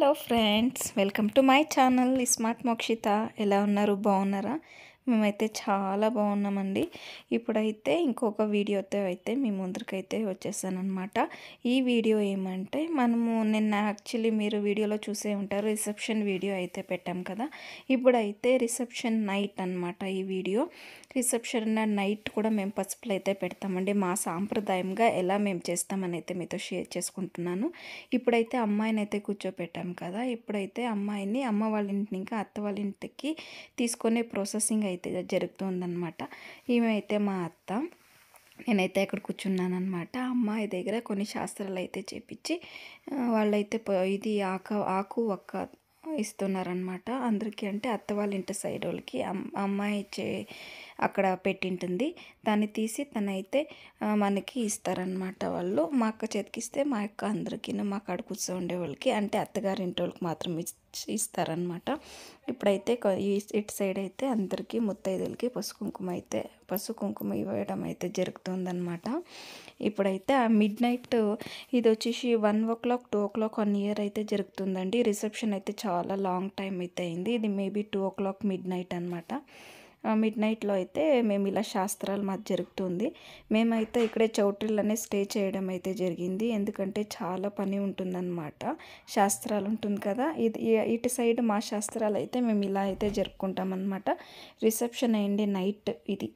hello friends welcome to my channel smart Mokshitha ఎలా ఉన్నారు బాగున్నారా మేమైతే చాలా బాగున్నామండి ఇప్పుడైతే ఇంకొక వీడియోతో అయితే మీ ముందరికైతే వచ్చేసానమాట ఈ వీడియో ఏమంటే మనము నిన్న యాక్చువల్లీ మీరు వీడియోలో చూసే ఉంటారు రిసెప్షన్ వీడియో అయితే పెట్టాం కదా ఇప్పుడైతే రిసెప్షన్ నైట్ అన్నమాట ఈ వీడియో రిసెప్షన్ నైట్ కూడా మేము పసుపులు అయితే పెడతామండి మా సాంప్రదాయంగా ఎలా మేము చేస్తామని అయితే మీతో షేర్ చేసుకుంటున్నాను ఇప్పుడైతే అమ్మాయిని అయితే కూర్చోపెట్టాం కదా ఇప్పుడైతే అమ్మాయిని అమ్మ వాళ్ళ ఇంటి ఇంకా అత్త వాళ్ళ ఇంటికి తీసుకునే ప్రాసెసింగ్ అయితే జరుగుతుందన్నమాట ఈమె అయితే మా అత్త నేనైతే అక్కడ కూర్చున్నానమాట అమ్మాయి దగ్గర కొన్ని శాస్త్రాలు అయితే చేపించి ఆ, వాళ్ళైతే ప- ఇది ఆకు ఆకు ఒక్క ఇస్తున్నారనమాట అందరికీ అంటే అత్త వాళ్ళ ఇంటి సైడ్ వాళ్ళకి అమ్- అమ్మాయి చే అక్కడ పెట్టింటుంది దాన్ని తీసి తనైతే ఆ, మనకి ఇస్తారనమాట వాళ్ళు మా అక్క చేతికిస్తే మా అక్క అందరికీ మా కాడ కూర్చో ఉండే వాళ్ళకి అంటే అత్తగారి ఇంటి వాళ్ళకి మాత్రం ఇస్- ఇస్తారనమాట ఇప్పుడైతే కొ- ఈ ఇటు సైడ్ అయితే అందరికీ ముత్తైదులకి పసుపు కుంకుమ అయితే పసుపు కుంకుమ ఇవ్వడం అయితే జరుగుతుందన్నమాట ఇప్పుడైతే ఆ మిడ్ నైట్ ఇది వచ్చేసి one o'clock two o'clock one year అయితే జరుగుతుందండి రిసెప్షన్ అయితే చాలా లాంగ్ టైం అయితే అయింది ఇది maybe two o'clock midnight అనమాట మిడ్ నైట్లో అయితే మేము ఇలా శాస్త్రాలు మాకు జరుగుతుంది మేమైతే ఇక్కడే చౌట్రీలోనే స్టే చేయడం అయితే జరిగింది ఎందుకంటే చాలా పని ఉంటుందన్నమాట శాస్త్రాలు ఉంటుంది కదా ఇది ఈ- ఇటు సైడ్ మా శాస్త్రాలు అయితే మేము ఇలా అయితే జరుపుకుంటాం అనమాట రిసెప్షన్ అయ్యింది నైట్ ఇది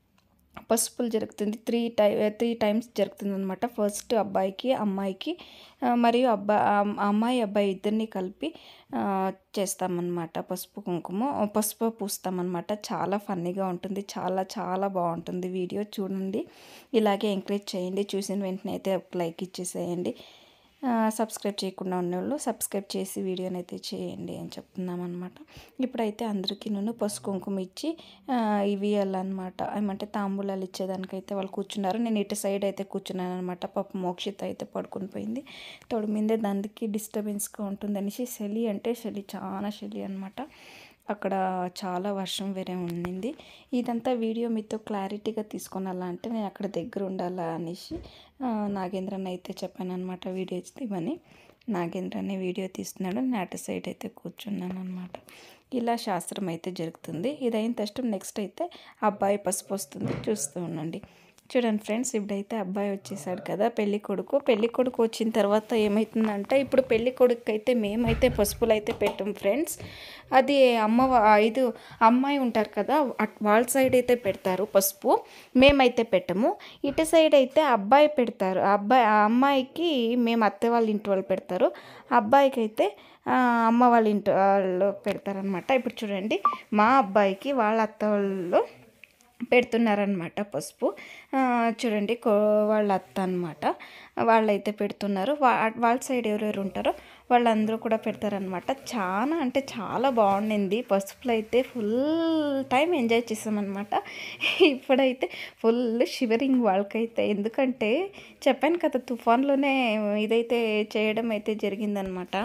పసుపులు జరుగుతుంది త్రీ టై త్రీ టైమ్స్ జరుగుతుంది అనమాట ఫస్ట్ అబ్బాయికి అమ్మాయికి ఆ, మరియు అబ్బా ఆ- అమ్మాయి అబ్బాయి ఇద్దరిని కలిపి ఆ, చేస్తామన్నమాట పసుపు కుంకుమ పసుపు పూస్తామన్నమాట చాలా ఫన్నీగా ఉంటుంది చాలా చాలా బాగుంటుంది వీడియో చూడండి ఇలాగే ఎంకరేజ్ చేయండి చూసిన వెంటనే అయితే ఒక లైక్ ఇచ్చేసేయండి ఆ, సబ్స్క్రైబ్ చేయకుండా ఉన్నవాళ్ళు సబ్స్క్రైబ్ చేసి వీడియోని అయితే చేయండి అని చెప్తున్నాం అనమాట ఇప్పుడైతే అందరికీ నేను పసుపు కుంకుమ ఇచ్చి ఆ, ఇవి అనమాట ఏమంటే తాంబూలాలు ఇచ్చేదానికైతే వాళ్ళు కూర్చున్నారు నేను ఇటు సైడ్ అయితే కూర్చున్నాను అనమాట పాప మోక్షిత అయితే పడుకొని పోయింది తోడు మీదే దానికి డిస్టర్బెన్స్గా ఉంటుంది అనేసి చలి అంటే చలి చాలా చలి అనమాట అక్కడ చాలా వర్షం వేరే ఉండింది ఇదంతా వీడియో మీతో క్లారిటీగా తీసుకొనాలా అంటే నేను అక్కడ దగ్గర ఉండాలా అనేసి ఆ, నాగేంద్రన్ అయితే చెప్పాను అనమాట వీడియో తీయమని నాగేంద్ర అనే వీడియో తీస్తున్నాడు నేను అటు సైడ్ అయితే కూర్చున్నాను అనమాట ఇలా శాస్త్రం అయితే జరుగుతుంది ఇది అయిన తష్టం నెక్స్ట్ అయితే అబ్బాయి పసుపు వస్తుంది చూస్తూ ఉండండి చూడండి ఫ్రెండ్స్ ఇప్పుడైతే అబ్బాయి వచ్చేసాడు కదా పెళ్లి కొడుకు పెళ్లి కొడుకు వచ్చిన తర్వాత ఏమవుతుందంటే ఇప్పుడు పెళ్లి కొడుకు అయితే మేమైతే పసుపులు అయితే పెట్టాం ఫ్రెండ్స్ అది అమ్మ వా- ఇది అమ్మాయి ఉంటారు కదా అట్- వాళ్ళ సైడ్ అయితే పెడతారు పసుపు మేమైతే పెట్టము ఇటు సైడ్ అయితే అబ్బాయి పెడతారు ఆ అబ్బాయి ఆ అమ్మాయికి మేము అత్త వాళ్ళ ఇంటి వాళ్ళు పెడతారు అబ్బాయికి అయితే ఆ, అమ్మ వాళ్ళ ఇంటి వాళ్ళు పెడతారనమాట ఇప్పుడు చూడండి మా అబ్బాయికి వాళ్ళ అత్త వాళ్ళు పెడుతున్నారనమాట పసుపు ఆ, చూడండి కో వాళ్ళ అత్త అనమాట వాళ్ళైతే పెడుతున్నారు వా వాళ్ళ సైడ్ ఎవరెవరు ఉంటారో వాళ్ళందరూ కూడా పెడతారనమాట చాలా అంటే చాలా బాగుండింది పసుపులో అయితే ఫుల్ టైం ఎంజాయ్ చేసామన్నమాట ఇప్పుడైతే ఫుల్ షివరింగ్ వాళ్ళకైతే ఎందుకంటే చెప్పాను కదా తుఫాన్లోనే ఇదైతే చేయడం అయితే జరిగిందనమాట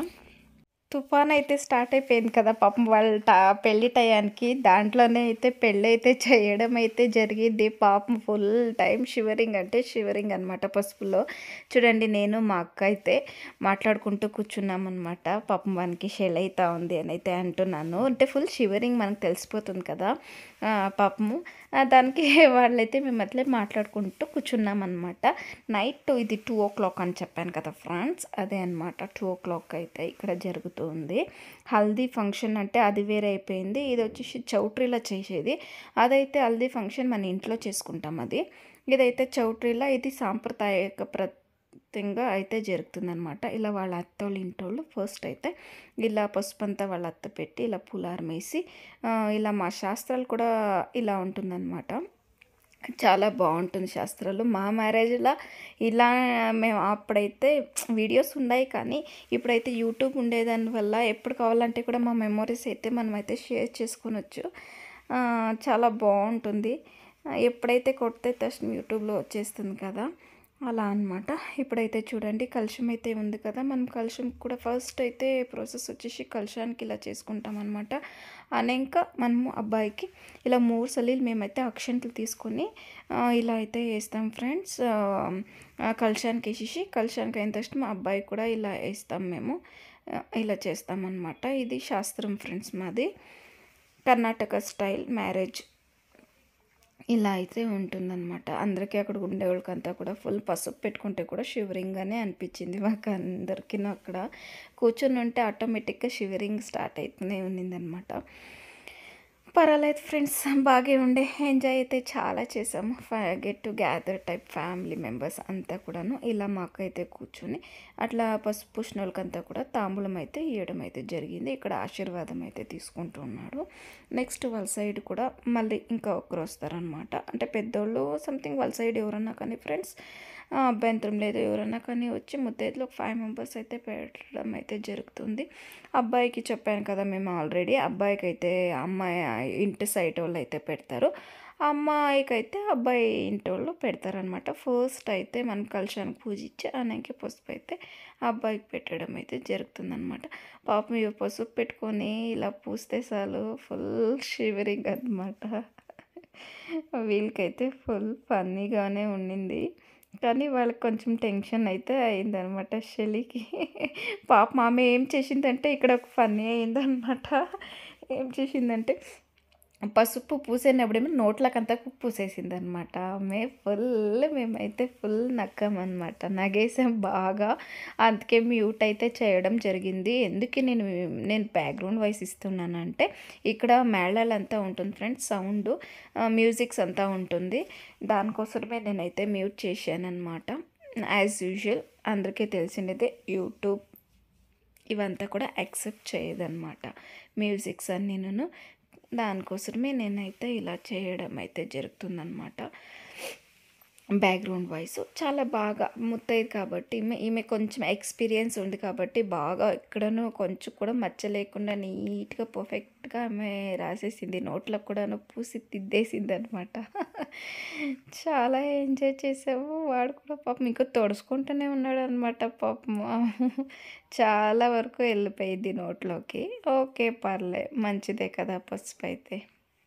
తుఫాన్ అయితే స్టార్ట్ అయిపోయింది కదా పాపం వాళ్ళ ట పెళ్లి టయానికి దాంట్లోనే అయితే పెళ్ళి అయితే చేయడం అయితే జరిగింది పాపం ఫుల్ టైం షివరింగ్ అంటే షివరింగ్ అనమాట పసుపులో చూడండి నేను మా అక్క అయితే మాట్లాడుకుంటూ కూర్చున్నామన్నమాట పాపం వానికి షెల్ అవుతా ఉంది అని అయితే అంటున్నాను అంటే ఫుల్ షివరింగ్ మనకు తెలిసిపోతుంది కదా ఆ, పాపము ఆ, దానికి వాళ్ళైతే మేము అట్లే మాట్లాడుకుంటూ కూర్చున్నాం అనమాట నైట్ ఇది టూ ఓ క్లాక్ అని చెప్పాను కదా ఫ్రెండ్స్ అదే అనమాట టూ ఓ క్లాక్ అయితే ఇక్కడ జరుగుతుంది హల్దీ ఫంక్షన్ అంటే అది వేరే అయిపోయింది ఇది వచ్చేసి చౌట్రీలో చేసేది అదైతే హల్దీ ఫంక్షన్ మన ఇంట్లో చేసుకుంటాం అది ఇదైతే చౌట్రీలో ఇది సాంప్రదాయక ప్రత్యంగా అయితే జరుగుతుందనమాట ఇలా వాళ్ళ అత్తోళ్ళ ఇంటోళ్ళు ఫస్ట్ అయితే ఇలా పసుపు అంతా వాళ్ళ అత్త పెట్టి ఇలా పులారం వేసి ఆ, ఇలా మా శాస్త్రాలు కూడా ఇలా ఉంటుందన్నమాట చాలా బాగుంటుంది శాస్త్రాలు మా మ్యారేజ్లో ఇలా మేము అప్పుడైతే వీడియోస్ ఉన్నాయి కానీ ఇప్పుడైతే యూట్యూబ్ ఉండేదాని వల్ల ఎప్పుడు కావాలంటే కూడా మా మెమొరీస్ అయితే మనం అయితే షేర్ చేసుకొనొచ్చు ఆ, చాలా బాగుంటుంది ఆ, ఎప్పుడైతే కొడితే తక్షణం యూట్యూబ్లో వచ్చేస్తుంది కదా అలా అన్నమాట ఇప్పుడైతే చూడండి కలుషం అయితే ఉంది కదా మనం కలుషం కూడా ఫస్ట్ అయితే ప్రాసెస్ వచ్చేసి కలుషానికి ఇలా చేసుకుంటాం అనమాట అనేక మనము అబ్బాయికి ఇలా మూడు సలీలు మేమైతే అక్షంతలు తీసుకొని ఆ, ఇలా అయితే వేస్తాం ఫ్రెండ్స్ కలుషానికి వేసేసి కలుషానికి అయిన తక్షణ మా అబ్బాయి కూడా ఇలా వేస్తాం మేము ఆ, ఇలా చేస్తామన్నమాట ఇది శాస్త్రం ఫ్రెండ్స్ మాది కర్ణాటక స్టైల్ మ్యారేజ్ ఇలా అయితే ఉంటుందన్నమాట అందరికీ అక్కడ ఉండేవాళ్ళకంతా కూడా ఫుల్ పసుపు పెట్టుకుంటే కూడా షివరింగ్గానే అనిపించింది మాకు అందరికీ అక్కడ కూర్చొని ఉంటే ఆటోమేటిక్గా షివరింగ్ స్టార్ట్ అవుతూనే ఉన్నిందనమాట పర్వాలేదు ఫ్రెండ్స్ బాగా ఉండే ఎంజాయ్ అయితే చాలా చేసాము get together type family members అంతా కూడాను ఇలా మాకు అయితే కూర్చొని అట్లా పసుపు పూసిన వాళ్ళకంతా కూడా తాంబూలం అయితే ఇవ్వడం అయితే జరిగింది ఇక్కడ ఆశీర్వాదం అయితే తీసుకుంటూ ఉన్నాడు నెక్స్ట్ వాళ్ళ సైడ్ కూడా మళ్ళీ ఇంకా ఒకరు వస్తారనమాట అంటే పెద్దోళ్ళు సంథింగ్ వాళ్ళ సైడ్ ఎవరన్నా కానీ ఫ్రెండ్స్ అభ్యంతరం లేదు ఎవరన్నా కానీ వచ్చి ముత్తైదులో ఒక ఫైవ్ మెంబర్స్ అయితే పెట్టడం అయితే జరుగుతుంది అబ్బాయికి చెప్పాను కదా మేము ఆల్రెడీ అబ్బాయికి అయితే అమ్మాయి ఇంటి సైడ్ వాళ్ళు అయితే పెడతారు అమ్మాయికి అయితే అబ్బాయి ఇంటి వాళ్ళు పెడతారనమాట ఫస్ట్ అయితే మనం కలశానికి పూజ ఇచ్చి అన్నకి పసుపు అయితే అబ్బాయికి పెట్టడం అయితే జరుగుతుందనమాట పాపం ఇవి పసుపు పెట్టుకొని ఇలా పూస్తే చాలు ఫుల్ షివరింగ్ అనమాట వీళ్ళకైతే ఫుల్ ఫన్నీగానే ఉండింది కానీ వాళ్ళకి కొంచెం టెన్షన్ అయితే అయిందనమాట షెలికి పాప ఆమె ఏం చేసిందంటే ఇక్కడ ఒక ఫన్నీ అయిందనమాట ఏం చేసిందంటే పసుపు పూసేనప్పుడేమో నోట్లకంతా పూసేసింది అనమాట ఆమె ఫుల్ మేమైతే ఫుల్ నక్కామన్నమాట నగేసాం బాగా అందుకే మ్యూట్ అయితే చేయడం జరిగింది ఎందుకు నేను నేను బ్యాక్గ్రౌండ్ వాయిస్ ఇస్తున్నానంటే ఇక్కడ మేళాలంతా ఉంటుంది ఫ్రెండ్స్ సౌండ్ మ్యూజిక్స్ అంతా ఉంటుంది దానికోసమే నేనైతే మ్యూట్ చేశానమాట యాజ్ యూజువల్ అందరికీ తెలిసినదే యూట్యూబ్ ఇవంతా కూడా యాక్సెప్ట్ చేయదన్నమాట మ్యూజిక్స్ అన్నీ నేను దానికోసమే నేనైతే ఇలా చేయడం అయితే జరుగుతుందన్నమాట బ్యాక్గ్రౌండ్ వాయిస్ చాలా బాగా ముత్తైదు కాబట్టి ఈమె ఈమె కొంచెం ఎక్స్పీరియన్స్ ఉంది కాబట్టి బాగా ఎక్కడనూ కొంచెం కూడా మచ్చ లేకుండా నీట్గా పర్ఫెక్ట్గా ఆమె రాసేసింది నోట్లకు కూడా పూసి తిద్దేసింది అనమాట చాలా ఎంజాయ్ చేసాము వాడు కూడా పాపం ఇంకా తొడుచుకుంటూనే ఉన్నాడు అనమాట పాపం చాలా వరకు వెళ్ళిపోయింది నోట్లోకి ఓకే పర్లే మంచిదే కదా పసుపు అయితే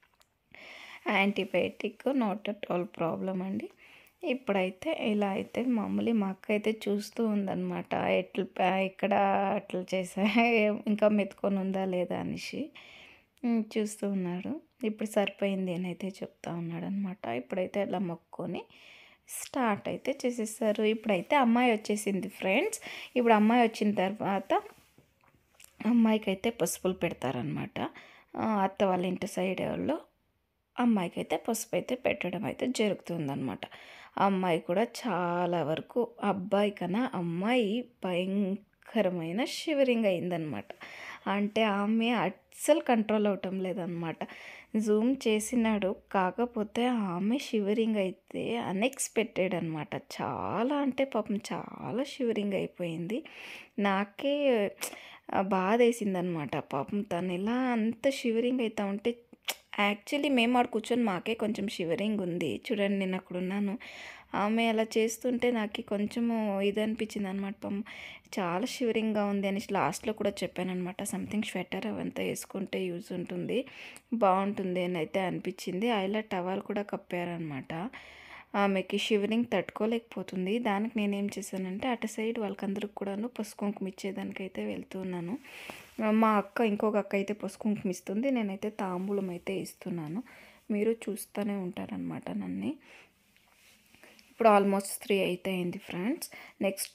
antibiotic not at all problem అండి ఇప్పుడైతే ఇలా అయితే మామూలు మా అక్క అయితే చూస్తూ ఉందన్నమాట ఎట్లా ఇక్కడ అట్లా చేసా ఇంకా మెత్తుకొని ఉందా లేదా అనేసి ఉమ్, చూస్తూ ఉన్నాడు ఇప్పుడు సరిపోయింది అని అయితే చెప్తా ఉన్నాడు అనమాట ఇప్పుడైతే అలా మొక్కుకొని స్టార్ట్ అయితే చేసేస్తారు ఇప్పుడైతే అమ్మాయి వచ్చేసింది ఫ్రెండ్స్ ఇప్పుడు అమ్మాయి వచ్చిన తర్వాత అమ్మాయికి అయితే పసుపులు పెడతారనమాట ఆ, అత్త వాళ్ళ ఇంటి సైడ్ వాళ్ళు అమ్మాయికి అయితే పసుపు అయితే పెట్టడం అయితే జరుగుతుందన్నమాట అమ్మాయి కూడా చాలా వరకు అబ్బాయి కన్నా అమ్మాయి భయంకరమైన షివరింగ్ అయిందనమాట అంటే ఆమె అస్సలు కంట్రోల్ అవటం లేదనమాట జూమ్ చేసినాడు కాకపోతే ఆమె షివరింగ్ అయితే అన్ఎక్స్పెక్టెడ్ అనమాట చాలా అంటే పాపం చాలా షివరింగ్ అయిపోయింది నాకే బాధ వేసిందనమాట పాపం తను ఇలా అంత షివరింగ్ అవుతా ఉంటే యాక్చువల్లీ మేము ఆడ కూర్చొని మాకే కొంచెం షివరింగ్ ఉంది చూడండి నేను అక్కడ ఉన్నాను ఆమె అలా చేస్తుంటే నాకు కొంచెము ఇది అనిపించింది అనమాట పాపం చాలా షివరింగ్గా ఉంది అని లాస్ట్లో కూడా చెప్పాను అనమాట సంథింగ్ స్వెటర్ అవంతా వేసుకుంటే యూజ్ ఉంటుంది బాగుంటుంది అని అయితే అనిపించింది ఐలా టవల్ కూడా కప్పారనమాట ఆమెకి షివరింగ్ తట్టుకోలేకపోతుంది దానికి నేనేం చేశానంటే అటు సైడ్ వాళ్ళకందరికి కూడాను పసుపు కుంకుమ ఇచ్చేదానికైతే వెళ్తున్నాను మా అక్క ఇంకొక అక్క అయితే పసుపు కుంకుమ ఇస్తుంది నేనైతే తాంబూలం అయితే ఇస్తున్నాను మీరు చూస్తూనే ఉంటారనమాట నన్ను ఇప్పుడు ఆల్మోస్ట్ త్రీ అయితే అయింది ఫ్రెండ్స్ నెక్స్ట్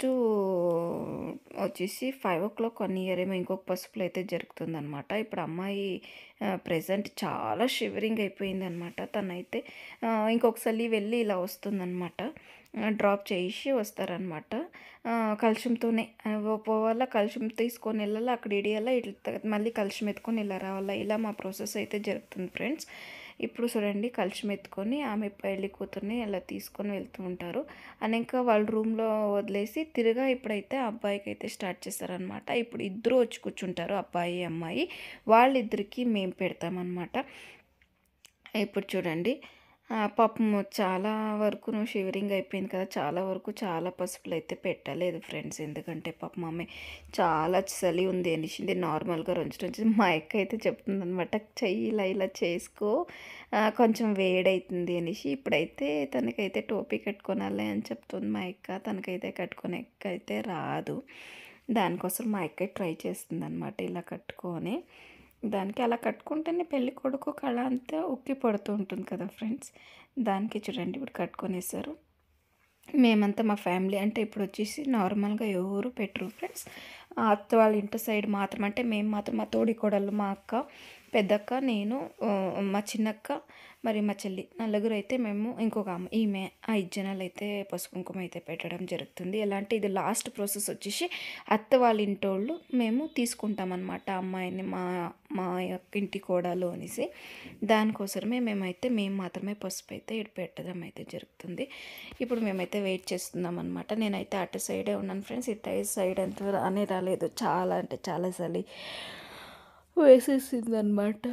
వచ్చేసి five o'clock one year ఏమో ఇంకొక పసుపులో అయితే జరుగుతుందనమాట ఇప్పుడు అమ్మాయి ప్రజెంట్ చాలా షివరింగ్ అయిపోయింది అనమాట తనైతే ఆ, ఇంకొకసారి వెళ్ళి ఇలా వస్తుందన్నమాట డ్రాప్ చేసి వస్తారనమాట కలుషంతోనే పోవాలా కలుషం తీసుకొని వెళ్ళాలా అక్కడ ఇడియాలా ఇట్లా మళ్ళీ కలుషం ఎత్తుకొని ఇలా రావాలా ఇలా మా ప్రాసెస్ అయితే జరుగుతుంది ఫ్రెండ్స్ ఇప్పుడు చూడండి కలుషం ఎత్తుకొని ఆమె పెళ్లి కూతుర్ని అలా తీసుకొని వెళ్తూ ఉంటారు అని ఇంకా వాళ్ళ రూమ్లో వదిలేసి తిరగా ఇప్పుడైతే అబ్బాయికి అయితే స్టార్ట్ చేస్తారనమాట ఇప్పుడు ఇద్దరు వచ్చి కూర్చుంటారు అబ్బాయి అమ్మాయి వాళ్ళిద్దరికి మేము పెడతామన్నమాట ఇప్పుడు చూడండి ఆ, పాపం చాలా వరకు నువ్వు షివరింగ్ అయిపోయింది కదా చాలా వరకు చాలా పసుపులు అయితే పెట్టలేదు ఫ్రెండ్స్ ఎందుకంటే పాపం ఆమె చాలా చలి ఉంది అనేసింది నార్మల్గా రెండు నుంచి మా అక్క అయితే చెప్తుంది అనమాట చెయ్యి ఇలా ఇలా చేసుకో ఆ, కొంచెం వేడవుతుంది అనేసి ఇప్పుడైతే తనకైతే టోపీ కట్టుకోనాలి అని చెప్తుంది మా అక్క తనకైతే కట్టుకునే అయితే రాదు దానికోసం మా అక్క ట్రై చేస్తుంది అనమాట ఇలా కట్టుకొని దానికి అలా కట్టుకుంటేనే పెళ్ళి కొడుకు కళ అంతా ఉక్కి పడుతూ ఉంటుంది కదా ఫ్రెండ్స్ దానికి చూడండి ఇప్పుడు కట్టుకొనేసారు మేమంతా మా ఫ్యామిలీ అంటే ఇప్పుడు వచ్చేసి నార్మల్గా ఎవరు పెట్టరు ఫ్రెండ్స్ అత్త వాళ్ళ ఇంటి సైడ్ మాత్రం అంటే మేము మాత్రం మా తోడి కోడళ్ళు మా అక్క పెద్దక్క నేను ఆ, మా చిన్నక్క మరి మా చెల్లి నలుగురు అయితే మేము ఇంకొక అమ్మ ఈమె ఐదు జనాలు అయితే పసుపు కుంకుమ అయితే పెట్టడం జరుగుతుంది ఎలా అంటే ఇది లాస్ట్ ప్రాసెస్ వచ్చేసి అత్త వాళ్ళ ఇంటోళ్ళు మేము తీసుకుంటాం అనమాట అమ్మాయిని మా మా యొక్క ఇంటి కోడలు అనేసి దానికోసమే మేమైతే మేము మాత్రమే పసుపు అయితే ఇటు పెట్టడం అయితే జరుగుతుంది ఇప్పుడు మేమైతే వెయిట్ చేస్తున్నాం అనమాట నేనైతే అటు సైడే ఉన్నాను ఫ్రెండ్స్ ఇటు సైడ్ అంత రానే రాలేదు చాలా అంటే చాలా చలి వేసేసింది అనమాట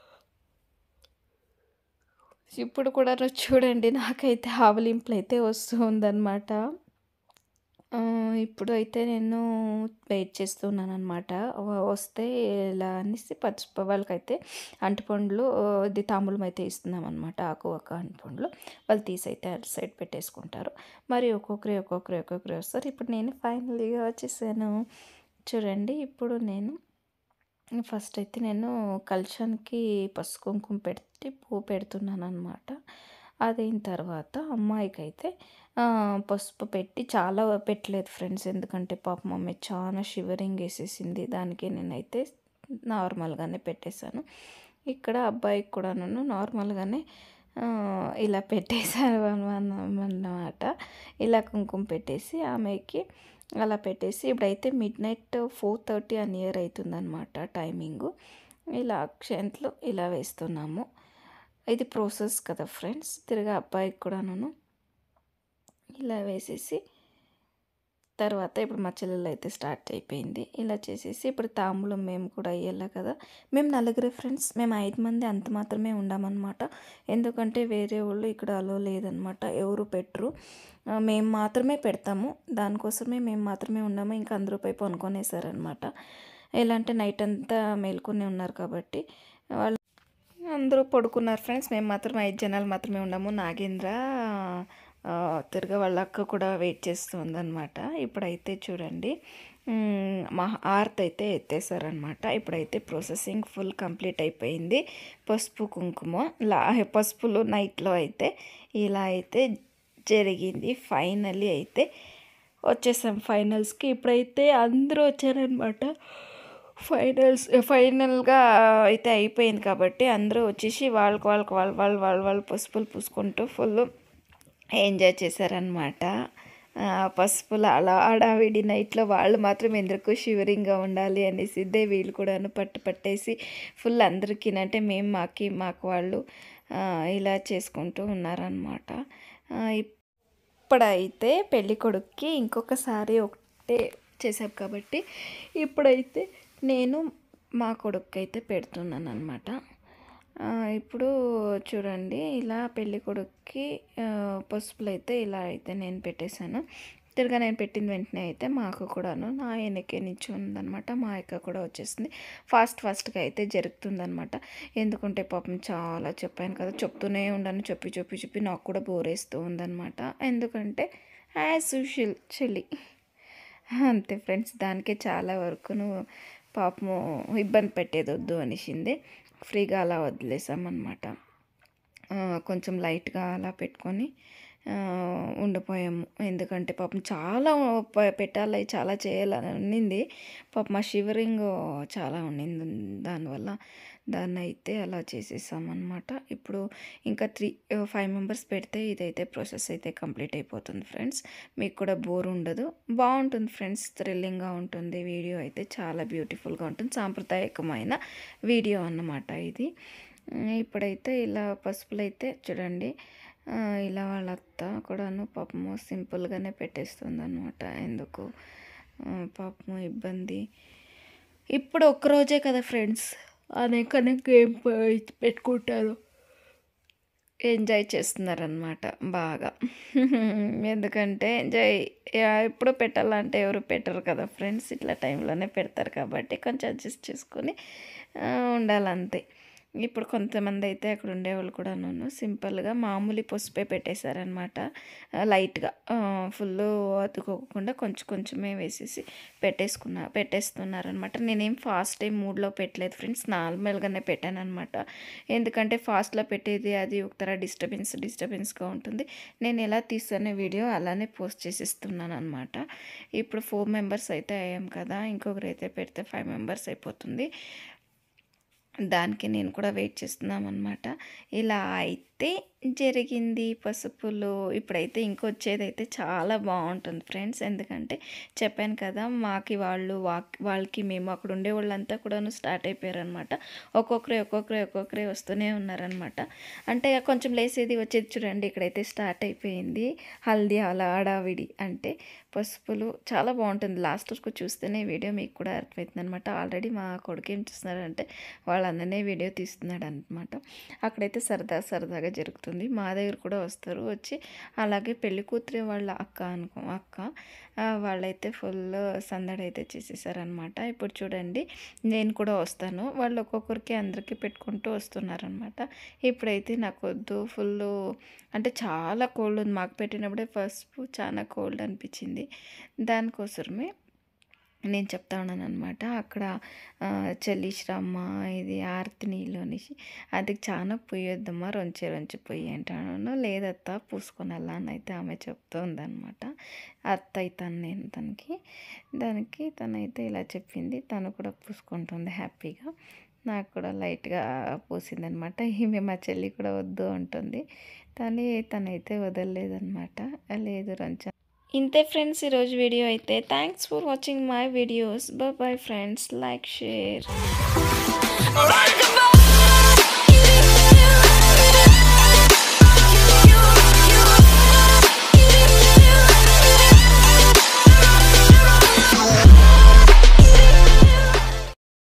ఇప్పుడు కూడా రు- చూడండి నాకైతే ఆవలింపులు అయితే వస్తూ ఉందన్నమాట ఆ, ఇప్పుడు అయితే నేను వెయిట్ చేస్తున్నాను అనమాట వస్తే ఇలా అనేసి పసుపు వాళ్ళకైతే అంటుపండ్లు ఆ, ఇది తాంబూలం అయితే ఇస్తున్నాం అనమాట ఆకు ఒక అంటుపండ్లు వాళ్ళు తీసి అయితే అటు సైడ్ పెట్టేసుకుంటారు మరి ఒక్కొక్కరి ఒక్కొక్కరి ఒక్కొక్కరి వస్తారు ఇప్పుడు నేను ఫైనల్గా వచ్చేసాను చూడండి ఇప్పుడు నేను ఫస్ట్ అయితే నేను కలశానికి పసుపు కుంకుమ పెట్టి పువ్వు పెడుతున్నాను అనమాట అదైన తర్వాత అమ్మాయికి అయితే ఆ, పసుపు పెట్టి చాలా పెట్టలేదు ఫ్రెండ్స్ ఎందుకంటే పాప మమ్మీ చాలా షివరింగ్ వేసేసింది దానికి నేనైతే నార్మల్గానే పెట్టేశాను ఇక్కడ అబ్బాయికి కూడా నన్ను నార్మల్గానే ఆ, ఇలా పెట్టేశాను అన్నమాట ఇలా కుంకుమ పెట్టేసి ఆమెకి అలా పెట్టేసి ఇప్పుడైతే మిడ్ నైట్ ఫోర్ థర్టీ అని ఇయర్ అవుతుందన్నమాట టైమింగు ఇలా అక్షంతలు ఇలా వేస్తున్నాము ఇది ప్రాసెస్ కదా ఫ్రెండ్స్ తిరిగి అబ్బాయికి కూడాను ఇలా వేసేసి తర్వాత ఇప్పుడు మా చెల్లెలు అయితే స్టార్ట్ అయిపోయింది ఇలా చేసేసి ఇప్పుడు తాంబూలం మేము కూడా అయ్యేలా కదా మేము నలుగురే ఫ్రెండ్స్ మేము ఐదు మంది అంత మాత్రమే ఉండామన్నమాట ఎందుకంటే వేరే వాళ్ళు ఇక్కడ అలో లేదనమాట ఎవరు పెట్టరు ఆ, మేము మాత్రమే పెడతాము దానికోసమే మేము మాత్రమే ఉన్నాము ఇంకా అందరూ పై పనుకొనేసారనమాట ఎలా అంటే నైట్ అంతా మేల్కొని ఉన్నారు కాబట్టి వాళ్ళు అందరూ పడుకున్నారు ఫ్రెండ్స్ మేము మాత్రం ఐదు జనాలు మాత్రమే ఉన్నాము నాగేంద్ర ఆ, తిరగ వాళ్ళ అక్క కూడా వెయిట్ చేస్తుంది అనమాట ఇప్పుడైతే చూడండి మ్, మా ఆర్త్ అయితే ఎత్తేసారనమాట ఇప్పుడైతే ప్రాసెసింగ్ ఫుల్ కంప్లీట్ అయిపోయింది పసుపు కుంకుమ లా పసుపులు నైట్లో అయితే ఇలా అయితే జరిగింది ఫైనల్లీ అయితే వచ్చేసాం ఫైనల్స్కి ఇప్పుడైతే అందరూ వచ్చారనమాట ఫైనల్స్ ఫైనల్గా అయితే అయిపోయింది కాబట్టి అందరూ వచ్చేసి వాళ్ళకి వాళ్ళకి వాళ్ళు వాళ్ళు వాళ్ళు వాళ్ళు పసుపులు పూసుకుంటూ ఫుల్ ఎంజాయ్ చేశారనమాట ఆ, పసుపులు అలా ఆడావిడి నైట్లో వాళ్ళు మాత్రం ఎందుకు షివరింగ్గా ఉండాలి అనేసి ఇదే వీళ్ళు కూడాను పట్టు పట్టేసి ఫుల్ అందరికీ అంటే మేము మాకి మాకు వాళ్ళు ఆ, ఇలా చేసుకుంటూ ఉన్నారనమాట ఆ, ఇప్పుడైతే పెళ్ళి కొడుక్కి ఇంకొకసారి ఒకటే చేసాం కాబట్టి ఇప్పుడైతే నేను మా కొడుకు అయితే పెడుతున్నాను అనమాట ఇప్పుడు చూడండి ఇలా పెళ్ళి కొడుక్కి ఆ, పసుపులు అయితే ఇలా అయితే నేను పెట్టేశాను తిరగా నేను పెట్టిన వెంటనే అయితే మా అక్క కూడాను నా వెనకే నుంచి ఉందనమాట మా అక్క కూడా వచ్చేసింది ఫాస్ట్ ఫాస్ట్గా అయితే జరుగుతుందనమాట ఎందుకంటే పాపం చాలా చెప్పాను కదా చెప్తూనే ఉండను చెప్పి చెప్పి చెప్పి నాకు కూడా బోర్ వేస్తూ ఉందనమాట ఎందుకంటే యాజ్ యూజువల్ చెల్లి అంతే ఫ్రెండ్స్ దానికే చాలా వరకును పాపము ఇబ్బంది పెట్టేది వద్దు అనేసింది ఫ్రీగా అలా వదిలేసామన్నమాట ఆ, కొంచెం లైట్గా అలా పెట్టుకొని ఆ, ఉండిపోయాము ఎందుకంటే పాపం చాలా ప- పెట్టాలి చాలా చేయాలని ఉండింది పాపం మా షివరింగ్ చాలా ఉండింది దానివల్ల దాన్ని అయితే అలా చేసేసామన్నమాట ఇప్పుడు ఇంకా త్రీ ఫైవ్ మెంబర్స్ పెడితే ఇదైతే ప్రాసెస్ అయితే కంప్లీట్ అయిపోతుంది ఫ్రెండ్స్ మీకు కూడా బోర్ ఉండదు బాగుంటుంది ఫ్రెండ్స్ థ్రిల్లింగ్గా ఉంటుంది వీడియో అయితే చాలా బ్యూటిఫుల్గా ఉంటుంది సాంప్రదాయకమైన వీడియో అన్నమాట ఇది ఉమ్, ఇప్పుడైతే ఇలా పసుపులు అయితే చూడండి ఆ, ఇలా వాళ్ళ అత్త కూడాను పాపము సింపుల్గానే పెట్టేస్తుంది అనమాట ఎందుకు ఆ, పాపము ఇబ్బంది ఇప్పుడు ఒక్కరోజే కదా ఫ్రెండ్స్ అనేకనే గేమ్ పెట్టుకుంటారు ఎంజాయ్ చేస్తున్నారనమాట బాగా ఎందుకంటే ఎంజాయ్ ఎప్పుడు పెట్టాలంటే ఎవరు పెట్టరు కదా ఫ్రెండ్స్ ఇట్లా టైంలోనే పెడతారు కాబట్టి కొంచెం అడ్జస్ట్ చేసుకొని ఆ, ఉండాలంతే ఇప్పుడు కొంతమంది అయితే అక్కడ ఉండేవాళ్ళు కూడా నన్ను సింపుల్గా మామూలు పసుపే పెట్టేశారనమాట లైట్గా ఫుల్ అతుకోకుండా కొంచెం కొంచెమే వేసేసి పెట్టేసుకున్నా పెట్టేస్తున్నారనమాట నేనేం ఫాస్ట్ టైం మూడ్లో పెట్టలేదు ఫ్రెండ్స్ నార్మల్గానే పెట్టాను అనమాట ఎందుకంటే ఫాస్ట్లో పెట్టేది అది ఒకతర డిస్టర్బెన్స్ డిస్టర్బెన్స్గా ఉంటుంది నేను ఎలా తీస్తానే వీడియో అలానే పోస్ట్ చేసిస్తున్నాను అనమాట ఇప్పుడు ఫోర్ మెంబర్స్ అయితే అయ్యాం కదా ఇంకొకరు అయితే పెడితే ఫైవ్ మెంబర్స్ అయిపోతుంది దానికి నేను కూడా వెయిట్ చేస్తున్నాం అనమాట ఇలా అయితే జరిగింది పసుపులు ఇప్పుడైతే ఇంకొచ్చేదైతే చాలా బాగుంటుంది ఫ్రెండ్స్ ఎందుకంటే చెప్పాను కదా మాకి వాళ్ళు వా- వాళ్ళకి మేము అక్కడ ఉండే వాళ్ళంతా కూడాను స్టార్ట్ అయిపోయారు అనమాట ఒక్కొక్కరే ఒక్కొక్కరే ఒక్కొక్కరే వస్తూనే ఉన్నారనమాట అంటే కొంచెం లేసేది వచ్చేది చూడండి ఇక్కడైతే స్టార్ట్ అయిపోయింది హల్దీ అలా హడావిడి అంటే పసుపులు చాలా బాగుంటుంది లాస్ట్ వరకు చూస్తేనే వీడియో మీకు కూడా అర్థమవుతుంది అనమాట ఆల్రెడీ మా కొడుకు ఏం చూస్తున్నారంటే వాళ్ళందరినీ వీడియో తీస్తున్నాడు అనమాట అక్కడైతే సరదా సరదాగా జరుగుతుంది మా దగ్గర కూడా వస్తారు వచ్చి అలాగే పెళ్లి కూతురి వాళ్ళ అక్క అనుకో అక్క ఆ, వాళ్ళైతే ఫుల్ సందడి అయితే చేసేసారనమాట ఇప్పుడు చూడండి నేను కూడా వస్తాను వాళ్ళు ఒక్కొక్కరికి అందరికీ పెట్టుకుంటూ వస్తున్నారనమాట ఇప్పుడైతే నాకు వద్దు ఫుల్ అంటే చాలా కోల్డ్ ఉంది మాకు పెట్టినప్పుడే పసుపు చాలా కోల్డ్ అనిపించింది దానికోసమే నేను చెప్తా ఉన్నాను అనమాట అక్కడ ఆ, చెల్లిశ్రమ్మ ఇది ఆరతి నీళ్ళు అనేసి అది చాలా పొయ్యొద్దమ్మా రొంచే రొంచి పొయ్యి అంటాను లేదత్త పూసుకొని అలా అని అయితే ఆమె చెప్తుందనమాట అత్త అవుతాను నేను తనకి దానికి తనైతే ఇలా చెప్పింది తను కూడా పూసుకుంటుంది హ్యాపీగా నాకు కూడా లైట్గా పూసిందనమాట ఈమె మా చెల్లి కూడా వద్దు అంటుంది కానీ తనైతే వదలలేదనమాట లేదు రంచ ఇంతే ఫ్రెండ్స్ ఈరోజు వీడియో అయితే thanks for watching my videos bye friends like share Like a